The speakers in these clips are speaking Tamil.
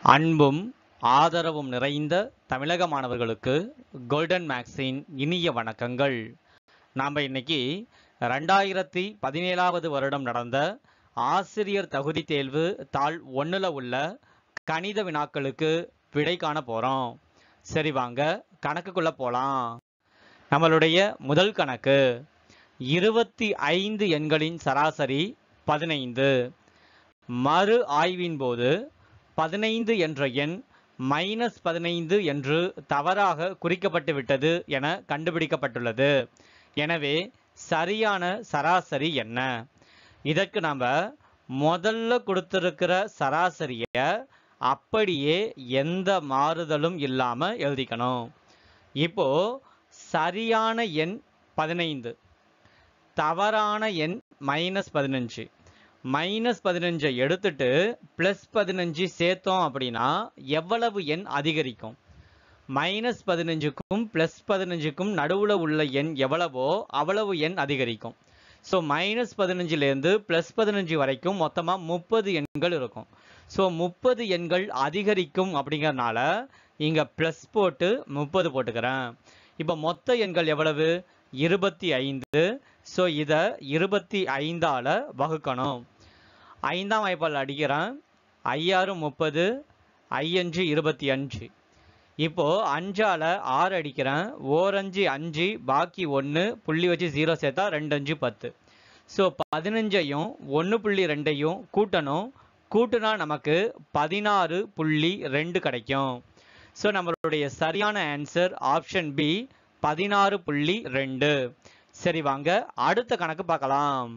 அன்பும் ஆதரவும் நிறைந்த தமிழக மாணவர்களுக்கு கோல்டன் மேக்ஸின் இனிய வணக்கங்கள் நாம் இன்னைக்கு ரெண்டாயிரத்தி பதினேழாவது வருடம் நடந்த ஆசிரியர் தகுதி தேர்வு தாள் ஒன்றில் உள்ள கணித வினாக்களுக்கு விடை காண போகிறோம் சரி வாங்க கணக்குக்குள்ளே போகலாம் நம்மளுடைய முதல் கணக்கு இருபத்தி ஐந்து எண்களின் சராசரி பதினைந்து மறு ஆய்வின் போது பதினைந்து என்ற எண் மைனஸ் பதினைந்து என்று தவறாக குறிக்கப்பட்டு விட்டது என கண்டுபிடிக்கப்பட்டுள்ளது எனவே சரியான சராசரி என்ன இதற்கு நம்ம முதல்ல கொடுத்திருக்கிற சராசரியை அப்படியே எந்த மாறுதலும் இல்லாம எழுதிக்கணும் இப்போ சரியான எண் பதினைந்து தவறான எண் மைனஸ் பதினஞ்சு மைனஸ் பதினஞ்சை எடுத்துட்டு ப்ளஸ் பதினஞ்சு சேர்த்தோம் அப்படின்னா எவ்வளவு எண் அதிகரிக்கும் மைனஸ் பதினஞ்சுக்கும் ப்ளஸ் பதினஞ்சுக்கும் நடுவில் உள்ள எண் எவ்வளவோ அவ்வளவு எண் அதிகரிக்கும் ஸோ மைனஸ் பதினஞ்சுலேருந்து ப்ளஸ் பதினஞ்சு வரைக்கும் மொத்தமாக முப்பது எண்கள் இருக்கும் ஸோ முப்பது எண்கள் அதிகரிக்கும் அப்படிங்கறனால இங்கே ப்ளஸ் போட்டு முப்பது போட்டுக்கிறேன் இப்போ மொத்த எண்கள் எவ்வளவு இருபத்தி ஐந்து ஸோ இதை இருபத்தி ஐந்தால் வகுக்கணும் ஐந்தாம் வாய்ப்பால் அடிக்கிறேன் ஐயாறு முப்பது ஐயஞ்சு இருபத்தி அஞ்சு இப்போ அஞ்சால ஆறு அடிக்கிறேன் ஓரஞ்சு அஞ்சு பாக்கி ஒன்று புள்ளி வச்சு ஜீரோ சேர்த்தா ரெண்டு அஞ்சு பத்து ஸோ பதினஞ்சையும் ஒன்று புள்ளி ரெண்டையும் கூட்டணும் கூட்டுனா நமக்கு பதினாறு புள்ளி ரெண்டு கிடைக்கும் ஸோ நம்மளுடைய சரியான ஆன்சர் ஆப்ஷன் பி பதினாறு புள்ளி ரெண்டு சரி வாங்க அடுத்த கணக்கு பார்க்கலாம்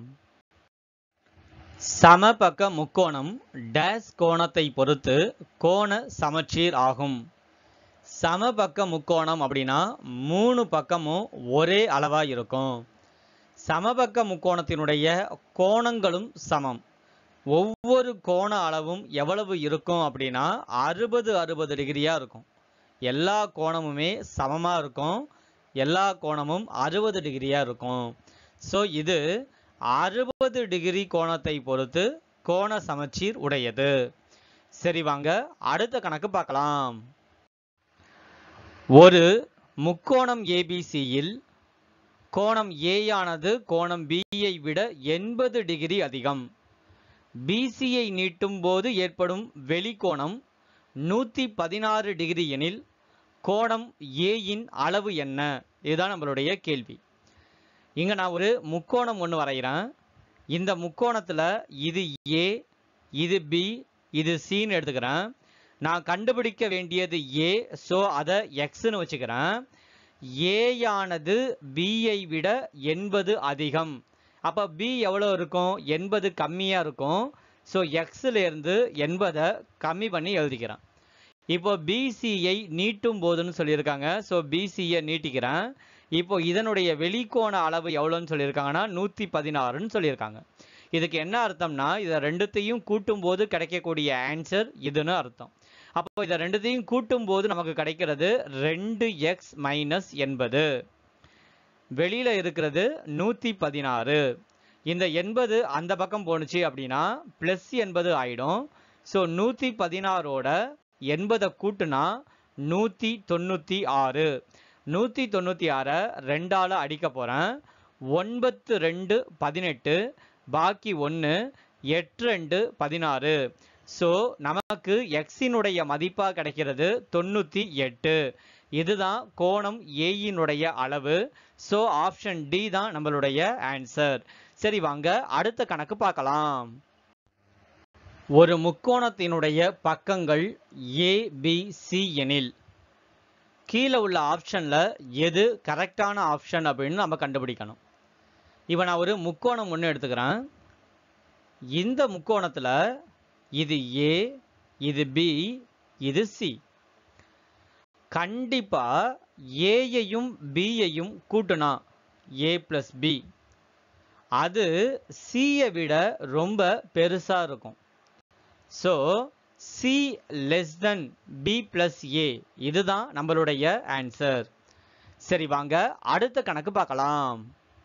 சமபக்க முக்கோணம் டேஸ் கோணத்தை பொறுத்து கோண சமச்சீர் ஆகும் சமபக்க முக்கோணம் அப்படின்னா மூணு பக்கமும் ஒரே அளவா இருக்கும் சமபக்க முக்கோணத்தினுடைய கோணங்களும் சமம் ஒவ்வொரு கோண அளவும் எவ்வளவு இருக்கும் அப்படின்னா அறுபது அறுபது டிகிரியா இருக்கும் எல்லா கோணமுமே சமமா இருக்கும் எல்லா கோணமும் அறுபது டிகிரியா இருக்கும் ஸோ இது அறுபது டிகிரி கோணத்தை பொறுத்து கோண சமச்சீர் உடையது சரி வாங்க அடுத்த கணக்கு பார்க்கலாம் ஒரு முக்கோணம் ஏபிசியில் கோணம் ஏயானது கோணம் பியை விட எண்பது டிகிரி அதிகம் பிசியை நீட்டும் போது ஏற்படும் வெளிக்கோணம் நூற்றி பதினாறு டிகிரி எனில் கோணம் ஏயின் அளவு என்ன இதுதான் நம்மளுடைய கேள்வி இங்க நான் ஒரு முக்கோணம் ஒன்று வரைகிறேன் இந்த முக்கோணத்துல இது ஏ இது பி இது சின்னு எடுத்துக்கிறேன் நான் கண்டுபிடிக்க வேண்டியது ஏ ஸோ அதை எக்ஸ்னு வச்சுக்கிறேன் ஏயானது பியை விட எண்பது அதிகம் அப்போ பி எவ்வளோ இருக்கும் எண்பது கம்மியாக இருக்கும் ஸோ எக்ஸ்லேருந்து எண்பதை கம்மி பண்ணி எழுதிக்கிறேன் இப்போ பிசியை நீட்டும் போதுன்னு சொல்லியிருக்காங்க ஸோ பிசியை நீட்டிக்கிறேன் இப்போ இதனுடைய வெளிக்கோண அளவு எவ்வளோன்னு சொல்லியிருக்காங்கன்னா நூற்றி பதினாறுன்னு சொல்லியிருக்காங்க இதுக்கு என்ன அர்த்தம்னா இதை ரெண்டுத்தையும் கூட்டும் போது கிடைக்கக்கூடிய ஆன்சர் இதுன்னு அர்த்தம் அப்போ இதை ரெண்டுத்தையும் கூட்டும் போது நமக்கு கிடைக்கிறது ரெண்டு எக்ஸ் மைனஸ் எண்பது வெளியில இருக்கிறது நூற்றி பதினாறு இந்த எண்பது அந்த பக்கம் போணுச்சு அப்படின்னா ப்ளஸ் எண்பது ஆயிடும் ஸோ நூற்றி பதினாறோட எண்பதை கூட்டுனா நூற்றி தொண்ணூற்றி ஆறு நூற்றி தொண்ணூற்றி ஆறை ரெண்டால் அடிக்க போகிறேன் ஒன்பத்து ரெண்டு பதினெட்டு பாக்கி ஒன்று எட்டு ரெண்டு பதினாறு ஸோ நமக்கு எக்ஸினுடைய மதிப்பாக கிடைக்கிறது தொண்ணூற்றி எட்டு இதுதான் கோணம் ஏயினுடைய அளவு ஸோ ஆப்ஷன் டி தான் நம்மளுடைய ஆன்சர் சரி வாங்க அடுத்த கணக்கு பார்க்கலாம் ஒரு முக்கோணத்தினுடைய பக்கங்கள் ஏ பி சி எனில் கீழே உள்ள ஆப்ஷன்ல எது கரெக்டான ஆப்ஷன் அப்படின்னு நம்ம கண்டுபிடிக்கணும் இப்போ நான் ஒரு முக்கோணம் ஒன்று எடுத்துக்கிறேன் இந்த முக்கோணத்தில் இது ஏ இது பி இது சி கண்டிப்பா ஏயையும் பியையும் கூட்டுனா ஏ பிளஸ் பி அது சியை விட ரொம்ப பெருசா இருக்கும் so C less than B plus A இதுதான் நம்மளுடைய ஆன்சர் சரி வாங்க அடுத்த கணக்கு பார்க்கலாம்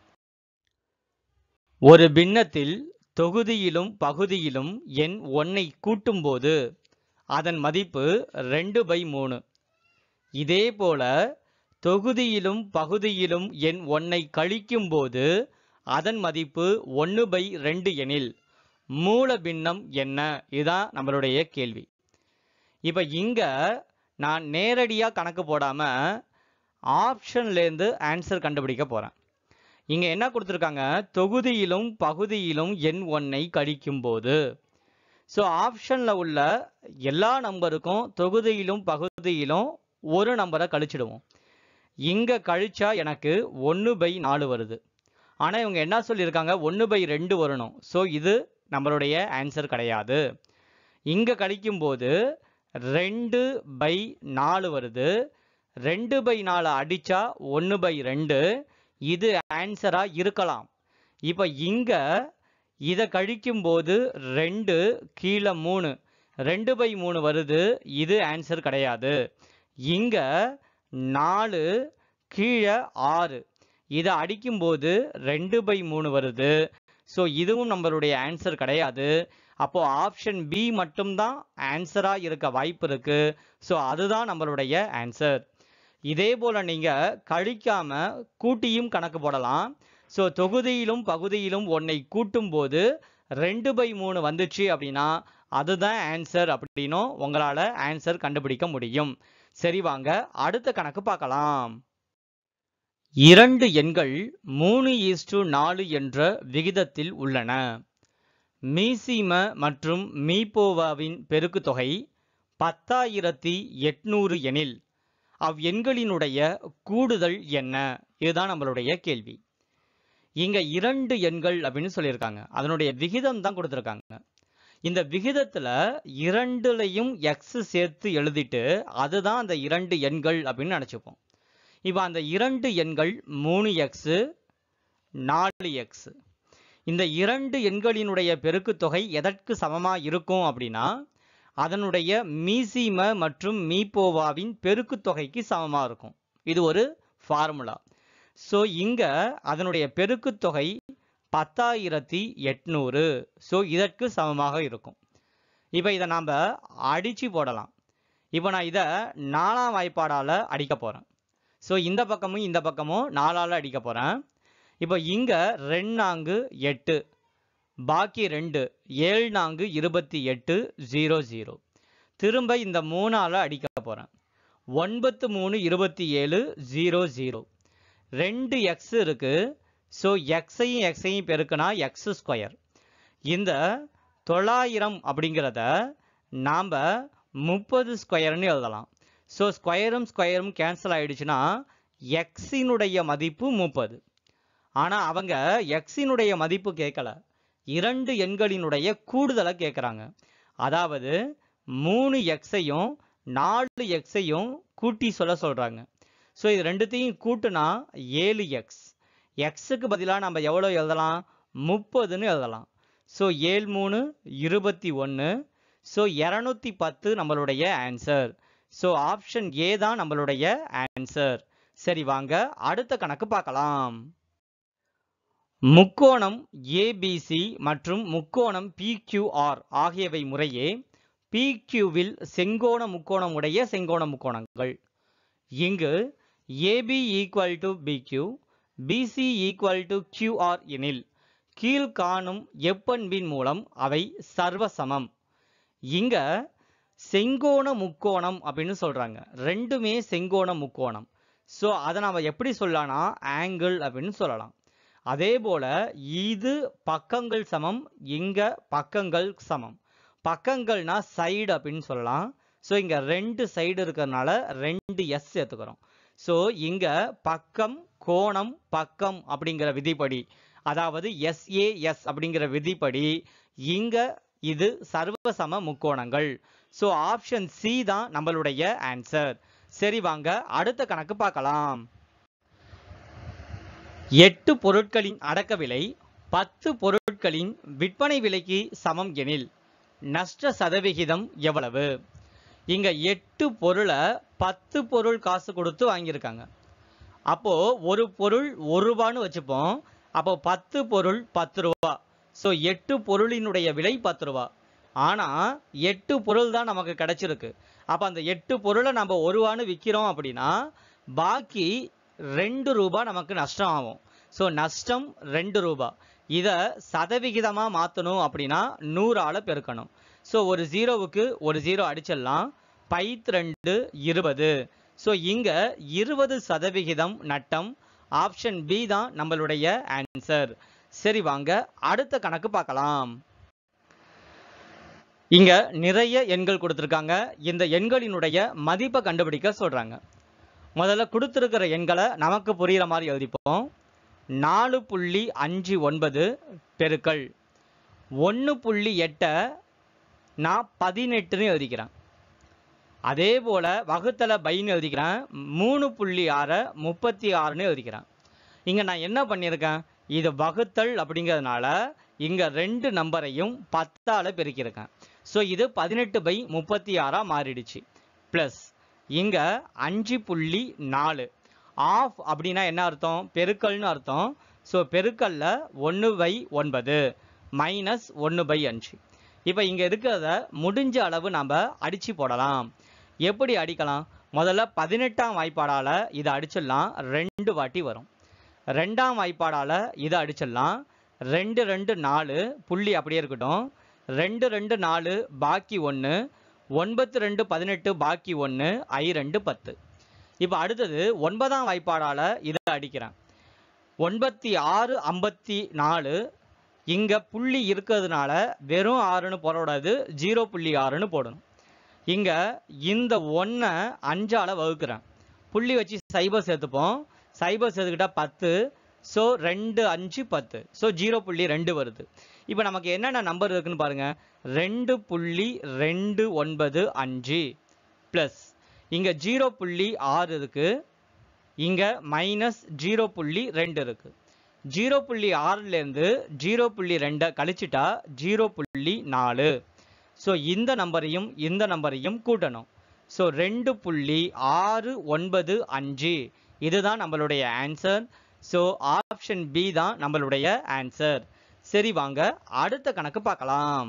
ஒரு பின்னத்தில் தொகுதியிலும் பகுதியிலும் எண் ஒன்னை கூட்டும்போது அதன் மதிப்பு ரெண்டு பை மூணு இதே போல தொகுதியிலும் பகுதியிலும் எண் ஒன்னை கழிக்கும் போது அதன் மதிப்பு ஒன்று பை ரெண்டு எனில் மூல பின்னம் என்ன இதுதான் நம்மளுடைய கேள்வி இப்போ இங்க நான் நேரடியா கணக்கு போடாம ஆப்ஷன்லேருந்து ஆன்சர் கண்டுபிடிக்க போறேன் இங்க என்ன கொடுத்துருக்காங்க தொகுதியிலும் பகுதியிலும் எண் ஒன்னை கழிக்கும் போது ஸோ ஆப்ஷனில் உள்ள எல்லா நம்பருக்கும் தொகுதியிலும் பகுதியிலும் ஒரு நம்பரை கழிச்சிடுவோம் இங்கே கழிச்சா எனக்கு ஒன்று பை நாலு வருது ஆனால் இவங்க என்ன சொல்லியிருக்காங்க ஒன்று பை ரெண்டு வரணும் ஸோ இது நம்மளுடைய ஆன்சர் கிடையாது இங்கே கழிக்கும்போது ரெண்டு பை நாலு வருது ரெண்டு பை நாலு அடித்தா ஒன்று பை ரெண்டு இது ஆன்சராக இருக்கலாம் இப்போ இங்கே இதை கழிக்கும்போது ரெண்டு கீழே மூணு ரெண்டு பை மூணு வருது இது ஆன்சர் கிடையாது இங்க நாலு கீழே ஆறு இதை அடிக்கும்போது ரெண்டு பை மூணு வருது ஸோ இதுவும் நம்மளுடைய ஆன்சர் கிடையாது அப்போ ஆப்ஷன் பி மட்டும்தான் ஆன்சரா இருக்க வாய்ப்பு இருக்கு ஸோ அதுதான் நம்மளுடைய ஆன்சர் இதே போல நீங்க கழிக்காம கூட்டியும் கணக்கு போடலாம் ஸோ தொகுதியிலும் பகுதியிலும் ஒன்னை கூட்டும் போது ரெண்டு பை மூணு வந்துச்சு அப்படின்னா அதுதான் ஆன்சர் அப்படின்னும் உங்களால ஆன்சர் கண்டுபிடிக்க முடியும் சரி வாங்க அடுத்த கணக்கு பார்க்கலாம் இரண்டு எண்கள் மூணு ஈஸ்டு நாலு என்ற விகிதத்தில் உள்ளன மீசிம மற்றும் மீபோவாவின் பெருக்குத்தொகை பத்தாயிரத்தி எட்நூறு எனில் அவ் எண்களினுடைய கூடுதல் என்ன இதுதான் நம்மளுடைய கேள்வி இங்க இரண்டு எண்கள் அப்படின்னு சொல்லியிருக்காங்க அதனுடைய விகிதம் தான் கொடுத்துருக்காங்க இந்த விகிதத்துல இரண்டுலையும் எக்ஸ் சேர்த்து எழுதிட்டு அதுதான் அந்த இரண்டு எண்கள் அப்படின்னு நினைச்சுப்போம் இப்போ அந்த இரண்டு எண்கள் மூணு எக்ஸு நாலு எக்ஸ் இந்த இரண்டு எண்களினுடைய பெருக்குத்தொகை எதற்கு சமமா இருக்கும் அப்படின்னா அதனுடைய மீசிம மற்றும் மீபோவாவின் பெருக்குத்தொகைக்கு சமமா இருக்கும் இது ஒரு ஃபார்முலா ஸோ இங்க அதனுடைய பெருக்குத்தொகை பத்தாயிரத்தி எட்நூறு ஸோ இதற்கு சமமாக இருக்கும் இப்போ இதை நாம் அடிச்சு போடலாம் இப்போ நான் இதை நாலாம் வாய்ப்பாடால் அடிக்க போகிறேன் ஸோ இந்த பக்கமும் இந்த பக்கமும் நாலால் அடிக்க போகிறேன் இப்போ இங்கே ரெண்டாங்கு எட்டு பாக்கி ரெண்டு ஏழு நான்கு இருபத்தி எட்டு ஜீரோ ஜீரோ திரும்ப இந்த மூணால் அடிக்க போகிறேன் ஒன்பத்து மூணு இருபத்தி ஏழு ஜீரோ ஜீரோ ரெண்டு எக்ஸ் இருக்கு ஸோ எக்ஸையும் எக்ஸையும் பெருக்குனா எக்ஸ் ஸ்கொயர் இந்த தொள்ளாயிரம் அப்படிங்கிறத நாம் முப்பது ஸ்கொயர்னு எழுதலாம் ஸோ ஸ்கொயரும் ஸ்கொயரும் கேன்சல் ஆயிடுச்சுன்னா எக்ஸினுடைய மதிப்பு முப்பது ஆனால் அவங்க எக்ஸினுடைய மதிப்பு கேட்கல இரண்டு எண்களினுடைய கூடுதலை கேட்குறாங்க அதாவது மூணு எக்ஸையும் நாலு எக்ஸையும் கூட்டி சொல்ல சொல்கிறாங்க ஸோ இது ரெண்டுத்தையும் கூட்டுனா ஏழு எக்ஸ் எக்ஸுக்கு பதிலாக நம்ம எவ்வளோ எழுதலாம் முப்பதுன்னு எழுதலாம் ஸோ ஏழு மூணு இருபத்தி ஒன்று ஸோ இரநூத்தி பத்து நம்மளுடைய ஆன்சர் ஸோ ஆப்ஷன் ஏ தான் நம்மளுடைய ஆன்சர் சரி வாங்க அடுத்த கணக்கு பார்க்கலாம் முக்கோணம் ஏபிசி மற்றும் முக்கோணம் பிக்யூஆர் ஆகியவை முறையே பிக்யூவில் செங்கோண முக்கோணம் உடைய செங்கோண முக்கோணங்கள் இங்கு AB equal to PQ BC equal to QR எனில் கீழ்காணும் எப்பண்பின் மூலம் அவை சர்வசமம் இங்க செங்கோண முக்கோணம் அப்படின்னு சொல்றாங்க ரெண்டுமே செங்கோண முக்கோணம் ஸோ அதை நம்ம எப்படி சொல்லலாம்னா ஆங்கிள் அப்படின்னு சொல்லலாம் அதே போல இது பக்கங்கள் சமம் இங்க பக்கங்கள் சமம் பக்கங்கள்னா சைடு அப்படின்னு சொல்லலாம் ஸோ இங்க ரெண்டு சைடு இருக்கிறதுனால ரெண்டு எஸ் சேர்த்துக்கிறோம் ஸோ இங்க பக்கம் கோணம் பக்கம் அப்படிங்கிற விதிப்படி அதாவது எஸ்ஏஎஸ் அப்படிங்கிற விதிப்படி இங்க இது சர்வசம முக்கோணங்கள் ஸோ ஆப்ஷன் சி தான் நம்மளுடைய ஆன்சர் சரி வாங்க அடுத்த கணக்கு பார்க்கலாம் எட்டு பொருட்களின் அடக்க விலை பத்து பொருட்களின் விற்பனை விலைக்கு சமம் எனில் நஷ்ட சதவிகிதம் எவ்வளவு இங்க எட்டு பொருளை பத்து பொருள் காசு கொடுத்து வாங்கியிருக்காங்க அப்போ ஒரு பொருள் ஒரு ரூபான்னு வச்சுப்போம் அப்போ பத்து பொருள் பத்து ரூபா ஸோ எட்டு பொருளினுடைய விலை பத்து ரூபா ஆனா எட்டு பொருள் தான் நமக்கு கிடைச்சிருக்கு அப்ப அந்த எட்டு பொருளை நம்ம ஒரு ரூபான்னு விற்கிறோம் அப்படின்னா பாக்கி ரெண்டு ரூபாய் நமக்கு நஷ்டம் ஆகும் ஸோ நஷ்டம் ரெண்டு ரூபாய் இதை சதவிகிதமா மாற்றணும் அப்படின்னா நூறால பெருக்கணும் ஸோ ஒரு ஜீரோவுக்கு ஒரு ஜீரோ அடிச்சிடலாம் பைத் ரெண்டு இருபது ஸோ இங்க இருபது சதவிகிதம் நட்டம் ஆப்ஷன் பி தான் நம்மளுடைய ஆன்சர் சரி வாங்க அடுத்த கணக்கு பார்க்கலாம் இங்க நிறைய எண்கள் கொடுத்துருக்காங்க இந்த எண்களினுடைய மதிப்பை கண்டுபிடிக்க சொல்றாங்க முதல்ல கொடுத்துருக்கிற எண்களை நமக்கு புரியுற மாதிரி எழுதிப்போம் நாலு புள்ளி அஞ்சு ஒன்பது பெருக்கல் ஒன்று புள்ளி எட்டை நான் பதினெட்டுன்னு எழுதிக்கிறேன் அதே போல வகுத்தல பைன்னு எழுதிக்கிறேன் மூணு புள்ளி ஆறை முப்பத்தி ஆறுன்னு எழுதிக்கிறேன் இங்க நான் என்ன பண்ணியிருக்கேன் இது வகுத்தல் அப்படிங்கிறதுனால இங்க ரெண்டு நம்பரையும் பத்தால பெருக்கியிருக்கேன் ஸோ இது பதினெட்டு பை முப்பத்தி ஆறா மாறிடுச்சு ப்ளஸ் இங்க அஞ்சு புள்ளி நாலு ஆஃப் அப்படின்னா என்ன அர்த்தம் பெருக்கல்னு அர்த்தம் ஸோ பெருக்கல்ல ஒன்று பை ஒன்பது மைனஸ் ஒன்று பை அஞ்சு இப்போ இங்க இருக்கிறத முடிஞ்ச அளவு நம்ம அடிச்சு போடலாம் எப்படி அடிக்கலாம் முதல்ல பதினெட்டாம் வாய்ப்பாடால இதை அடிச்சிடலாம் ரெண்டு வாட்டி வரும் ரெண்டாம் வாய்ப்பாடால இதை அடிச்சிடலாம் ரெண்டு ரெண்டு நாலு புள்ளி அப்படியே இருக்கட்டும் ரெண்டு ரெண்டு நாலு பாக்கி ஒன்று ஒன்பத்து ரெண்டு பதினெட்டு பாக்கி ஒன்று ஐ ரெண்டு பத்து இப்போ அடுத்தது ஒன்பதாம் வாய்ப்பாடால இதை அடிக்கிறேன் ஒன்பத்தி ஆறு ஐம்பத்தி நாலு இங்க புள்ளி இருக்கிறதுனால வெறும் ஆறுன்னு போடக்கூடாது ஜீரோ புள்ளி ஆறுன்னு போடணும் இங்க இந்த ஒன்றை அஞ்சால வகுக்கிறேன் புள்ளி வச்சு சைபர் சேர்த்துப்போம் சைபர் சேர்த்துக்கிட்டா பத்து ஸோ ரெண்டு அஞ்சு பத்து ஸோ ஜீரோ புள்ளி ரெண்டு வருது இப்போ நமக்கு என்னென்ன நம்பர் இருக்குன்னு பாருங்க ரெண்டு புள்ளி ரெண்டு ஒன்பது அஞ்சு ப்ளஸ் இங்க ஜீரோ புள்ளி ஆறு இருக்கு இங்க மைனஸ் ஜீரோ புள்ளி ரெண்டு இருக்கு ஜீரோ புள்ளி ஆறுலேருந்து ஜீரோ புள்ளி ரெண்டை கழிச்சிட்டா ஜீரோ புள்ளி நாலு ஸோ இந்த நம்பரையும் இந்த நம்பரையும் கூட்டணும் ஸோ ரெண்டு புள்ளி ஆறு ஒன்பது அஞ்சு இதுதான் நம்மளுடைய ஆன்சர் ஸோ ஆப்ஷன் பி தான் நம்மளுடைய ஆன்சர் சரி வாங்க அடுத்த கணக்கு பார்க்கலாம்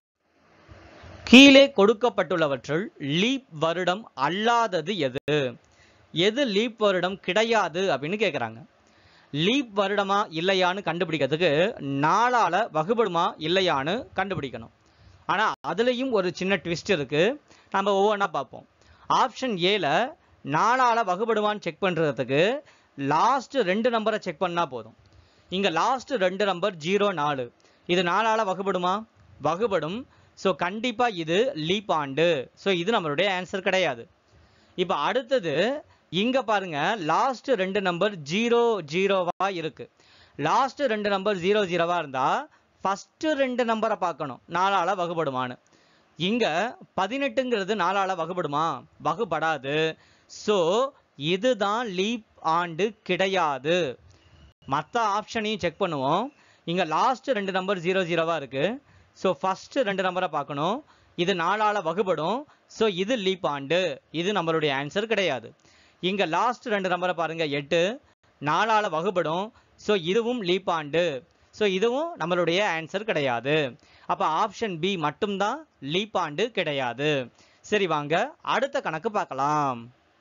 கீழே கொடுக்கப்பட்டுள்ளவற்றுள் லீப் வருடம் அல்லாதது எது எது லீப் வருடம் கிடையாது அப்படின்னு கேட்குறாங்க லீப் வருடமா இல்லையான்னு கண்டுபிடிக்கிறதுக்கு நாளால வகுபடுமா இல்லையான்னு கண்டுபிடிக்கணும் ஆனா அதுலயும் ஒரு சின்ன ட்விஸ்ட் இருக்கு நம்ம ஒவ்வொன்றா பார்ப்போம் ஆப்ஷன் ஏல நாளால வகுபடுமான்னு செக் பண்றதுக்கு லாஸ்ட் ரெண்டு நம்பரை செக் பண்ணா போதும் இங்க லாஸ்ட் ரெண்டு நம்பர் ஜீரோ நாலு இது நாலால வகுபடுமா வகுபடும் ஸோ கண்டிப்பா இது லீப் ஆண்டு ஸோ இது நம்மளுடைய ஆன்சர் கிடையாது இப்போ அடுத்தது இங்க பாருங்க லாஸ்ட் ரெண்டு நம்பர் ஜீரோ ஜீரோவா இருக்கு லாஸ்ட் ரெண்டு நம்பர் ஜீரோ ஜீரோவா இருந்தா ஃபர்ஸ்ட் ரெண்டு நம்பரை பார்க்கணும் நாலால வகுபடுமான்னு இங்க பதினெட்டுங்கிறது நாலால வகுபடுமா வகுபடாது ஸோ இதுதான் லீப் ஆண்டு கிடையாது மற்ற ஆப்ஷனையும் செக் பண்ணுவோம் இங்க லாஸ்ட் ரெண்டு நம்பர் ஜீரோ ஜீரோவா இருக்கு ஸோ ஃபர்ஸ்ட் ரெண்டு நம்பரை பார்க்கணும் இது நாலால வகுபடும் ஸோ இது லீப் ஆண்டு இது நம்மளுடைய ஆன்சர் கிடையாது இங்க லாஸ்ட் ரெண்டு நம்பரை பாருங்க எட்டு நாலால வகுபடும் ஸோ இதுவும் லீப் ஆண்டு ஸோ இதுவும் நம்மளுடைய ஆன்சர் கிடையாது அப்ப ஆப்ஷன் பி மட்டும்தான் லீப் ஆண்டு கிடையாது சரி வாங்க அடுத்த கணக்கு பார்க்கலாம்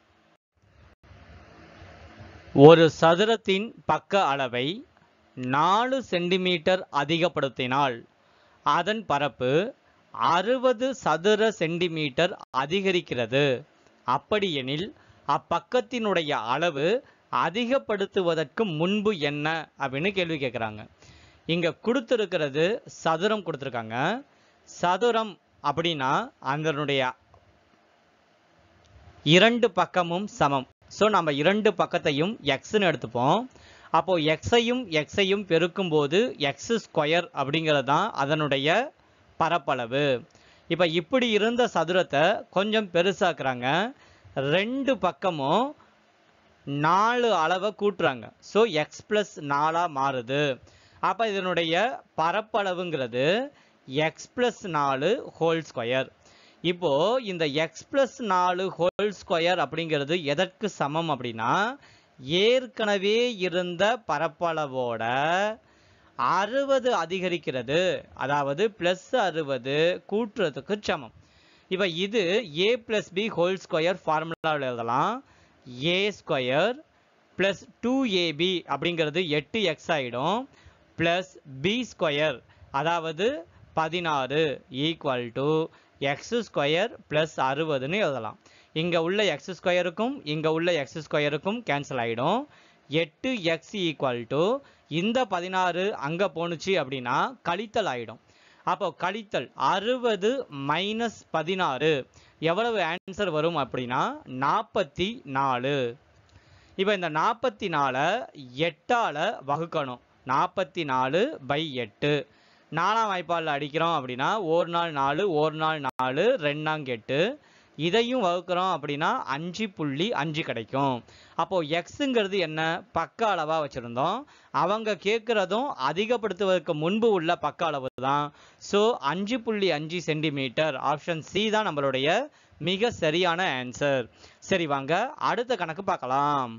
ஒரு சதுரத்தின் பக்க அளவை நாலு சென்டிமீட்டர் அதிகப்படுத்தினால் அதன் பரப்பு அறுபது சதுர சென்டிமீட்டர் அதிகரிக்கிறது அப்படியெனில் அப்பக்கத்தினுடைய அளவு அதிகப்படுத்துவதற்கு முன்பு என்ன அப்படின்னு கேள்வி கேட்குறாங்க இங்க கொடுத்துருக்கிறது சதுரம் கொடுத்துருக்காங்க சதுரம் அப்படின்னா அதனுடைய இரண்டு பக்கமும் சமம் ஸோ நம்ம இரண்டு பக்கத்தையும் எக்ஸ்ன்னு எடுத்துப்போம் அப்போ எக்ஸையும் எக்ஸையும் பெருக்கும்போது எக்ஸ் ஸ்கொயர் அப்படிங்கிறது தான் அதனுடைய பரப்பளவு இப்போ இப்படி இருந்த சதுரத்தை கொஞ்சம் பெருசாக்குறாங்க ரெண்டு பக்கமும் நாலு அளவை கூட்டுறாங்க ஸோ எக்ஸ் பிளஸ் நாலாக மாறுது அப்போ இதனுடைய பரப்பளவுங்கிறது எக்ஸ் பிளஸ் நாலு ஹோல் ஸ்கொயர் இப்போ இந்த எக்ஸ் பிளஸ் நாலு ஹோல் ஸ்கொயர் அப்படிங்கிறது எதற்கு சமம் அப்படின்னா ஏற்கனவே இருந்த பரப்பளவோட அறுபது அதிகரிக்கிறது அதாவது பிளஸ் அறுபது கூட்டுறதுக்கு சமம் இப்போ இது A plus B whole square ஃபார்முலாவில் எழுதலாம் A square plus two AB அப்படிங்கிறது எட்டு எக்ஸ் ஆகிடும் பிளஸ் பி ஸ்கொயர் அதாவது பதினாறு equal to X square plus அறுபதுன்னு எழுதலாம் இங்கே உள்ள எக்ஸ் ஸ்கொயருக்கும் இங்கே உள்ள எக்ஸ் ஸ்கொயருக்கும் கேன்சல் ஆகிடும் எட்டு எக்ஸ் ஈக்குவல் டு இந்த பதினாறு அங்கே போணுச்சு அப்படின்னா கழித்தல் ஆகிடும் அப்போ கழித்தல் அறுபது மைனஸ் பதினாறு எவ்வளவு ஆன்சர் வரும் அப்படின்னா நாற்பத்தி நாலு இப்போ இந்த நாற்பத்தி நாலை எட்டால் வகுக்கணும் நாற்பத்தி நாலு பை எட்டு நாலாம் வாய்ப்பாடில் அடிக்கிறோம் அப்படின்னா ஒரு நாள் நாலு ஒரு நாள் நாலு ரெண்டாங்க எட்டு இதையும் வகுக்கிறோம் அப்படின்னா அஞ்சு புள்ளி அஞ்சு கிடைக்கும் அப்போது எக்ஸுங்கிறது என்ன பக்க அளவாக வச்சுருந்தோம் அவங்க கேட்குறதும் அதிகப்படுத்துவதற்கு முன்பு உள்ள பக்க அளவு தான் ஸோ அஞ்சு புள்ளி அஞ்சு சென்டிமீட்டர் ஆப்ஷன் சி தான் நம்மளுடைய மிக சரியான ஆன்சர் சரி வாங்க அடுத்த கணக்கு பார்க்கலாம்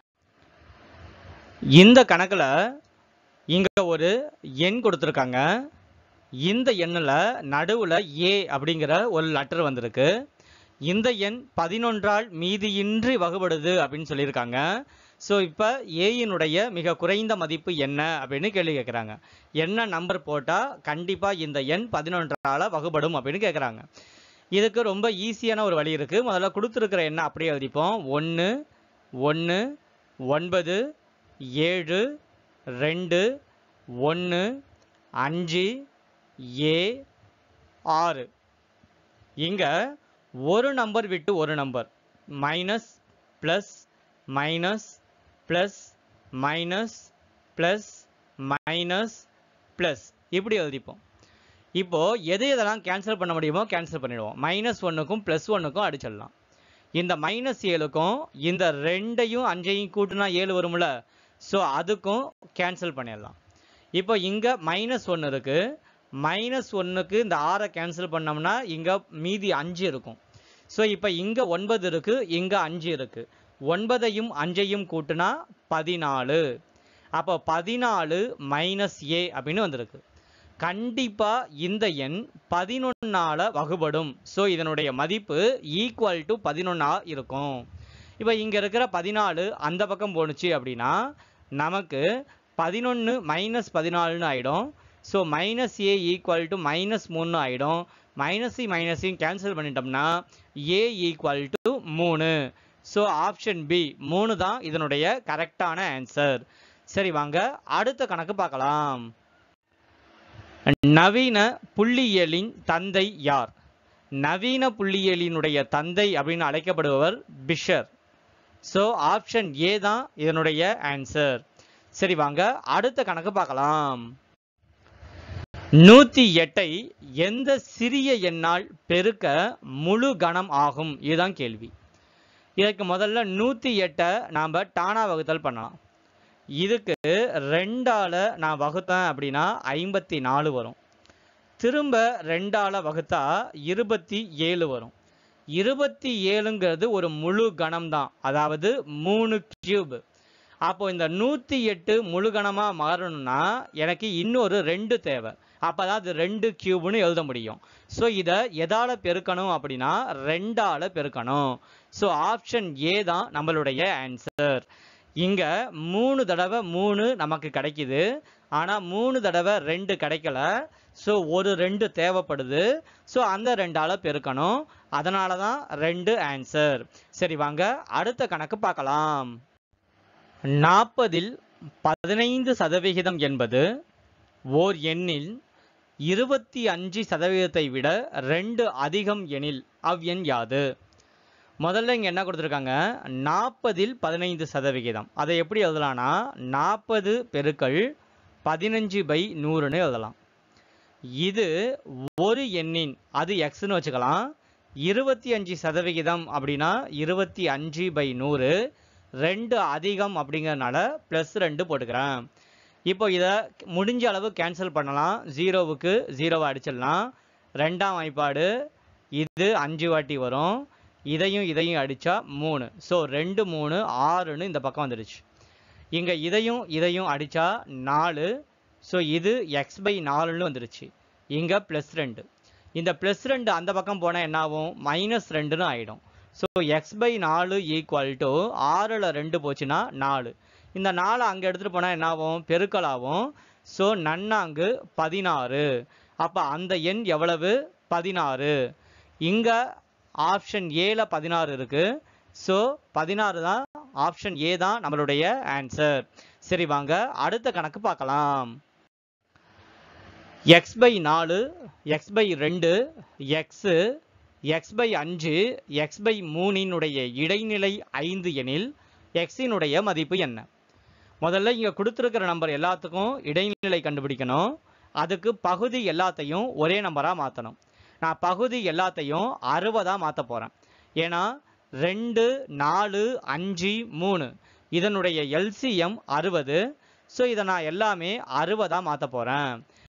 இந்த கணக்கில் இங்கே ஒரு எண் கொடுத்துருக்காங்க இந்த எண்ணில் நடுவில் ஏ அப்படிங்கிற ஒரு லெட்டர் வந்திருக்கு இந்த எண் பதினொன்றால் மீதியின்றி வகுபடுது அப்படின்னு சொல்லியிருக்காங்க ஸோ இப்போ ஏயினுடைய மிக குறைந்த மதிப்பு என்ன அப்படின்னு கேள்வி கேட்குறாங்க என்ன நம்பர் போட்டால் கண்டிப்பாக இந்த எண் பதினொன்றால் வகுபடும் அப்படின்னு கேட்குறாங்க இதுக்கு ரொம்ப ஈஸியான ஒரு வழி இருக்குது முதல்ல கொடுத்துருக்கிற எண்ணை அப்படியே எழுதிப்போம் ஒன்று ஒன்று ஒன்பது ஏழு ரெண்டு ஒன்று அஞ்சு ஏ ஆறு இங்கே ஒரு நம்பர் விட்டு ஒரு number minus plus minus plus minus plus minus plus இப்படி எழுதிப்போம் இப்போ எது எதெல்லாம் கேன்சல் பண்ண முடியுமோ கேன்சல் பண்ணிடுவோம் மைனஸ் ஒன்றுக்கும் ப்ளஸ் ஒன்றுக்கும் அடிச்சிடலாம் இந்த மைனஸ் ஏழுக்கும் இந்த ரெண்டையும் அஞ்சையும் கூட்டினா ஏழு வரும்ல ஸோ அதுக்கும் கேன்சல் பண்ணிடலாம் இப்போ இங்கே மைனஸ் ஒன்று இருக்குது மைனஸ் ஒன்றுக்கு இந்த ஆறை கேன்சல் பண்ணோம்னா இங்கே மீதி அஞ்சு இருக்கும் ஸோ இப்போ இங்கே ஒன்பது இருக்குது இங்கே அஞ்சு இருக்குது ஒன்பதையும் அஞ்சையும் கூட்டினா பதினாலு அப்போ பதினாலு மைனஸ் ஏ அப்படின்னு வந்திருக்கு கண்டிப்பாக இந்த எண் பதினொன்னால் வகுபடும் ஸோ இதனுடைய மதிப்பு ஈக்குவல் டு பதினொன்னா இருக்கும் இப்போ இங்கே இருக்கிற பதினாலு அந்த பக்கம் போணுச்சு அப்படின்னா நமக்கு பதினொன்று மைனஸ் பதினாலுன்னு ஆகிடும் so minus A equal to minus மூணு ஆகிடும் மைனஸையும் மைனஸையும் கேன்சல் பண்ணிட்டோம்னா ஏ ஈக்குவல் டு மூணு ஸோ ஆப்ஷன் பி மூணு தான் இதனுடைய கரெக்டான ஆன்சர் சரி வாங்க அடுத்த கணக்கு பார்க்கலாம் நவீன புள்ளியியலின் தந்தை யார் நவீன புள்ளியியலினுடைய தந்தை அப்படின்னு அழைக்கப்படுபவர் பிஷர் ஸோ ஆப்ஷன் ஏ தான் இதனுடைய ஆன்சர் சரி வாங்க அடுத்த கணக்கு பார்க்கலாம் நூத்தி எட்டை எந்த சிறிய எண்ணால் பெருக்க முழு கணம் ஆகும் இதுதான் கேள்வி இதற்கு முதல்ல நூத்தி எட்டை நாம் டானா வகுத்தல் பண்ணலாம் இதுக்கு ரெண்டால நான் வகுத்தேன் அப்படின்னா ஐம்பத்தி நாலு வரும் திரும்ப ரெண்டால வகுத்தா இருபத்தி ஏழு வரும் இருபத்தி ஏழுங்கிறது ஒரு முழு கணம் தான் அதாவது மூணு கியூப் அப்போ இந்த நூற்றி எட்டு முழு கணமாக மாறணும்னா எனக்கு இன்னொரு ரெண்டு தேவை அப்போ தான் அது ரெண்டு கியூப்னு எழுத முடியும் ஸோ இதை எதால் பெருக்கணும் அப்படின்னா ரெண்டால் பெருக்கணும் ஸோ ஆப்ஷன் ஏ தான் நம்மளுடைய ஆன்சர் இங்கே மூணு தடவை மூணு நமக்கு கிடைக்குது ஆனால் மூணு தடவை ரெண்டு கிடைக்கல ஸோ ஒரு ரெண்டு தேவைப்படுது ஸோ அந்த ரெண்டால் பெருக்கணும் அதனால தான் ரெண்டு ஆன்சர் சரி வாங்க அடுத்த கணக்கு பார்க்கலாம் நாற்பதில் பதினைந்து சதவிகிதம் என்பது ஓர் எண்ணில் இருபத்தி அஞ்சு சதவீதத்தை விட ரெண்டு அதிகம் எனில் அவ்வெண் யாது முதல்ல இங்கே என்ன கொடுத்துருக்காங்க நாற்பதில் பதினைந்து சதவிகிதம் அதை எப்படி எழுதலாம்னா நாற்பது பெருக்கள் பதினஞ்சு பை நூறுன்னு எழுதலாம் இது ஒரு எண்ணின் அது எக்ஸ்னு வச்சுக்கலாம் இருபத்தி அஞ்சு சதவிகிதம் அப்படின்னா இருபத்தி அஞ்சு பை நூறு ரெண்டு அதிகம் அப்படிங்கறதுனால ப்ளஸ் ரெண்டு போட்டுக்கிறேன் இப்போ இதை முடிஞ்ச அளவு கேன்சல் பண்ணலாம் ஜீரோவுக்கு ஜீரோவை அடிச்சிடலாம் ரெண்டாம் வாய்ப்பாடு இது அஞ்சு வாட்டி வரும் இதையும் இதையும் அடித்தா மூணு ஸோ ரெண்டு மூணு ஆறுன்னு இந்த பக்கம் வந்துடுச்சு இங்கே இதையும் இதையும் அடித்தா நாலு ஸோ இது எக்ஸ் பை நாலுன்னு வந்துருச்சு இங்கே ப்ளஸ் ரெண்டு இந்த ப்ளஸ் ரெண்டு அந்த பக்கம் போனால் என்ன ஆகும் மைனஸ் ரெண்டுன்னு ஆகிடும் ஸோ எக்ஸ் பை நாலு ஈக்குவல் டு ஆறில் ரெண்டு போச்சுன்னா நாலு இந்த நாலு அங்கே எடுத்துகிட்டு போனால் என்ன ஆகும் பெருக்கலாகும் ஸோ நன்னாங்கு பதினாறு அப்போ அந்த எண் எவ்வளவு பதினாறு இங்கே ஆப்ஷன் ஏல பதினாறு இருக்கு ஸோ பதினாறு தான் ஆப்ஷன் ஏ தான் நம்மளுடைய ஆன்சர் சரி வாங்க அடுத்த கணக்கு பார்க்கலாம் எக்ஸ் பை நாலு எக்ஸ் பை ரெண்டு எக்ஸு எக்ஸ் பை அஞ்சு எக்ஸ் பை மூணினுடைய இடைநிலை ஐந்து எனில் எக்ஸினுடைய மதிப்பு என்ன முதல்ல இங்கே கொடுத்துருக்கிற நம்பர் எல்லாத்துக்கும் இடைநிலை கண்டுபிடிக்கணும் அதுக்கு பகுதி எல்லாத்தையும் ஒரே நம்பராக மாற்றணும் நான் பகுதி எல்லாத்தையும் அறுபதாக மாற்ற போகிறேன் ஏன்னா ரெண்டு நாலு அஞ்சு மூணு இதனுடைய எல்சிஎம் அறுபது ஸோ இதை நான் எல்லாமே அறுபதாக மாற்ற போகிறேன்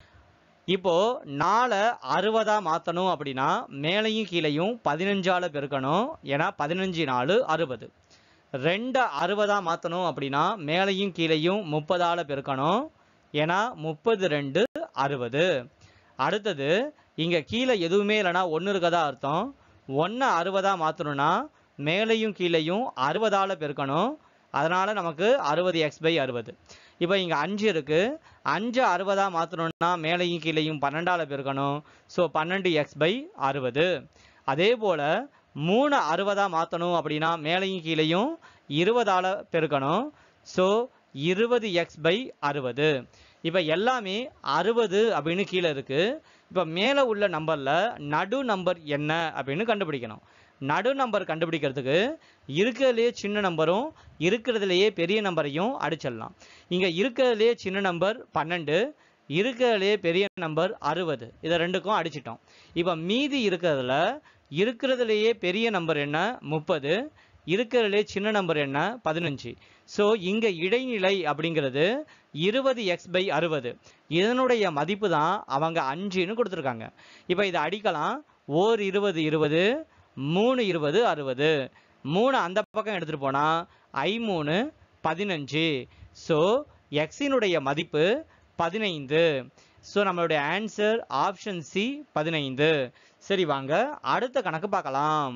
இப்போ நாலை அறுபதாக மாற்றணும் அப்படின்னா மேலையும் கீழையும் பதினஞ்சால் பெருக்கணும் ஏன்னா பதினஞ்சு நாலு அறுபது ரெண்டை அறுபதாக மாற்றணும் அப்படின்னா மேலையும் கீழையும் முப்பதால் பெருக்கணும் ஏன்னா முப்பது ரெண்டு அறுபது அடுத்தது இங்கே கீழே எதுவுமே இல்லைன்னா ஒன்று இருக்கதா அர்த்தம் ஒன்றை அறுபதாக மாற்றணும்னா மேலையும் கீழையும் அறுபதால் பெருக்கணும் அதனால் நமக்கு அறுபது எக்ஸ் பை அறுபது இப்போ இங்கே அஞ்சு இருக்குது அஞ்சு அறுபதாக மாற்றணும்னா மேலையும் கீழையும் பன்னெண்டால் பெருக்கணும் ஸோ பன்னெண்டு எக்ஸ் பை அறுபது அதே போல் மூணு அறுபதாக மாற்றணும் அப்படின்னா மேலையும் கீழையும் இருபதால் பெருக்கணும் ஸோ இருபது எக்ஸ் பை அறுபது இப்போ எல்லாமே அறுபது அப்படின்னு கீழே இருக்குது இப்போ மேலே உள்ள நம்பரில் நடு நம்பர் என்ன அப்படின்னு கண்டுபிடிக்கணும் நடு நம்பர் கண்டுபிடிக்கிறதுக்கு இருக்கிறதுலையே சின்ன நம்பரும் இருக்கிறதுலையே பெரிய நம்பரையும் அடிச்சிடலாம் இங்கே இருக்கிறதுலையே சின்ன நம்பர் பன்னெண்டு இருக்கிறதுலையே பெரிய நம்பர் அறுபது இதை ரெண்டுக்கும் அடிச்சிட்டோம் இப்போ மீதி இருக்கிறதுல இருக்கிறதுலையே பெரிய நம்பர் என்ன முப்பது இருக்கிறதுலே சின்ன நம்பர் என்ன பதினஞ்சு ஸோ இங்கே இடைநிலை அப்படிங்கிறது இருபது எக்ஸ் பை அறுபது இதனுடைய மதிப்பு தான் அவங்க அஞ்சுன்னு கொடுத்துருக்காங்க இப்போ இதை அடிக்கலாம் ஓர் இருபது இருபது மூணு இருபது அறுபது மூணு அந்த பக்கம் எடுத்துகிட்டு போனால் ஐ மூணு பதினஞ்சு ஸோ எக்ஸினுடைய மதிப்பு பதினைந்து ஸோ நம்மளுடைய ஆன்சர் ஆப்ஷன் சி பதினைந்து சரி வாங்க அடுத்த கணக்கு பார்க்கலாம்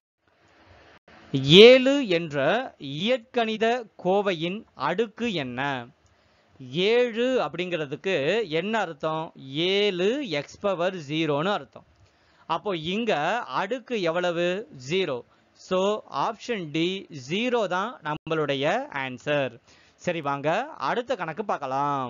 ஏழு என்ற இயற்கணித கோவையின் அடுக்கு என்ன ஏழு அப்படிங்கிறதுக்கு என்ன அர்த்தம் ஏழு எக்ஸ் பவர் ஜீரோன்னு அர்த்தம் அப்போ இங்க அடுக்கு எவ்வளவு zero so option D zero தான் நம்மளுடைய ஆன்சர் சரி வாங்க அடுத்த கணக்கு பார்க்கலாம்